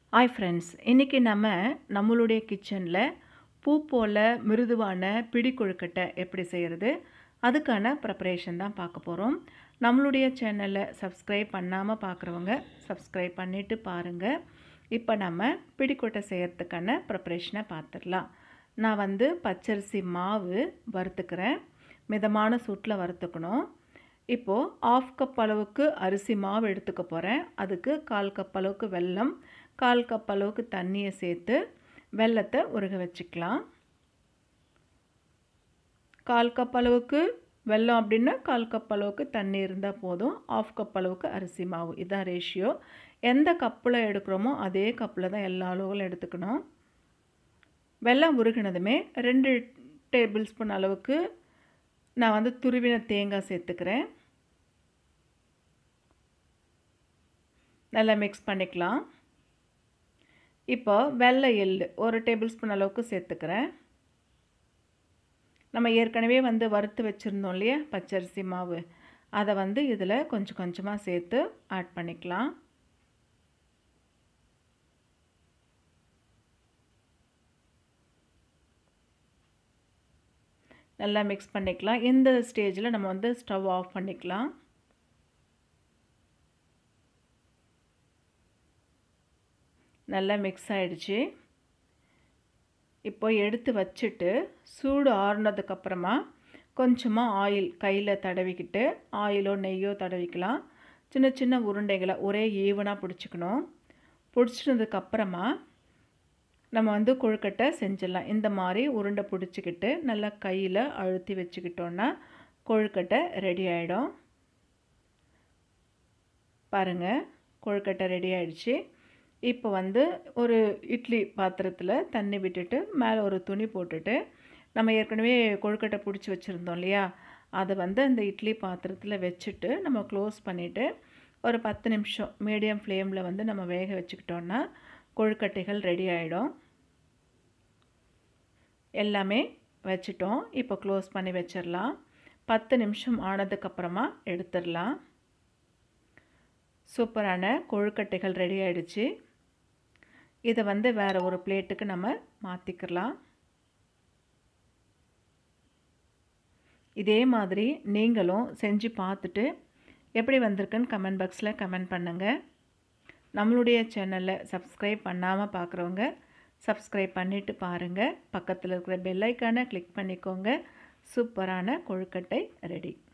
hi friends இன்றைக்கி நம்ம நம்மளுடைய கிச்சனில் பூ போல் மிருதுவான பிடி கொழுக்கட்டை எப்படி செய்கிறது அதுக்கான ப்ரிப்பரேஷன் தான் பார்க்க போகிறோம் நம்மளுடைய சேனலை சப்ஸ்கிரைப் பண்ணாமல் பார்க்குறவங்க சப்ஸ்கிரைப் பண்ணிவிட்டு பாருங்கள் இப்போ நம்ம பிடிக்கொட்டை செய்கிறதுக்கான ப்ரிப்பரேஷனை பார்த்துடலாம் நான் வந்து பச்சரிசி மாவு வறுத்துக்கிறேன் மிதமான சூட்டில் வறுத்துக்கணும் இப்போது ஆஃப் கப் அளவுக்கு அரிசி மாவு எடுத்துக்க போகிறேன் அதுக்கு கால் கப் அளவுக்கு வெல்லம் கால் கப் அளவுக்கு தண்ணியை சேர்த்து வெல்லத்தை உருக வச்சுக்கலாம் கால் கப் அளவுக்கு வெல்லம் அப்படின்னா கால் கப் அளவுக்கு தண்ணி இருந்தால் போதும் ஆஃப் கப் அளவுக்கு அரிசி மாவு இதுதான் ரேஷியோ எந்த கப்பில் எடுக்கிறோமோ அதே கப்பில் தான் எல்லா அளவுகளும் எடுத்துக்கணும் வெல்லம் உருகினதுமே ரெண்டு டேபிள் ஸ்பூன் அளவுக்கு நான் வந்து துருவின தேங்காய் சேர்த்துக்கிறேன் நல்லா மிக்ஸ் பண்ணிக்கலாம் இப்போ வெள்ளை எள்ளு ஒரு டேபிள் ஸ்பூன் அளவுக்கு சேர்த்துக்கிறேன் நம்ம ஏற்கனவே வந்து வறுத்து வச்சுருந்தோம் இல்லையா பச்சரிசி மாவு அதை வந்து இதில் கொஞ்சம் கொஞ்சமாக சேர்த்து ஆட் பண்ணிக்கலாம் நல்லா மிக்ஸ் பண்ணிக்கலாம் இந்த ஸ்டேஜில் நம்ம வந்து ஸ்டவ் ஆஃப் பண்ணிக்கலாம் நல்லா மிக்ஸ் ஆகிடுச்சு இப்போ எடுத்து வச்சுட்டு சூடு ஆறுனதுக்கப்புறமா கொஞ்சமாக ஆயில் கையில் தடவிக்கிட்டு ஆயிலோ நெய்யோ தடவிக்கலாம் சின்ன சின்ன உருண்டைகளை ஒரே ஈவனாக பிடிச்சிக்கணும் பிடிச்சினதுக்கப்புறமா நம்ம வந்து கொழுக்கட்டை செஞ்சிடலாம் இந்த மாதிரி உருண்டை பிடிச்சிக்கிட்டு நல்லா கையில் அழுத்தி வச்சுக்கிட்டோன்னா கொழுக்கட்டை ரெடி ஆகிடும் பாருங்கள் கொழுக்கட்டை ரெடி ஆகிடுச்சு இப்போ வந்து ஒரு இட்லி பாத்திரத்தில் தண்ணி விட்டுட்டு மேலே ஒரு துணி போட்டுட்டு நம்ம ஏற்கனவே கொழுக்கட்டை பிடிச்சி வச்சுருந்தோம் இல்லையா அதை வந்து அந்த இட்லி பாத்திரத்தில் வச்சுட்டு நம்ம க்ளோஸ் பண்ணிவிட்டு ஒரு பத்து நிமிஷம் மீடியம் ஃப்ளேமில் வந்து நம்ம வேக வச்சுக்கிட்டோன்னா கொழுக்கட்டைகள் ரெடி ஆகிடும் எல்லாமே வச்சுட்டோம் இப்போ க்ளோஸ் பண்ணி வச்சிடலாம் பத்து நிமிஷம் ஆனதுக்கப்புறமா எடுத்துடலாம் சூப்பரான கொழுக்கட்டைகள் ரெடி ஆகிடுச்சு இதை வந்து வேறு ஒரு பிளேட்டுக்கு நம்ம மாற்றிக்கலாம் இதே மாதிரி நீங்களும் செஞ்சு பார்த்துட்டு எப்படி வந்திருக்குன்னு கமெண்ட் பாக்ஸில் கமெண்ட் பண்ணுங்கள் நம்மளுடைய சேனலில் சப்ஸ்கிரைப் பண்ணாமல் பார்க்குறவங்க சப்ஸ்கிரைப் பண்ணிவிட்டு பாருங்கள் பக்கத்தில் இருக்கிற பெல்லைக்கானை கிளிக் பண்ணிக்கோங்க சூப்பரான கொழுக்கட்டை ரெடி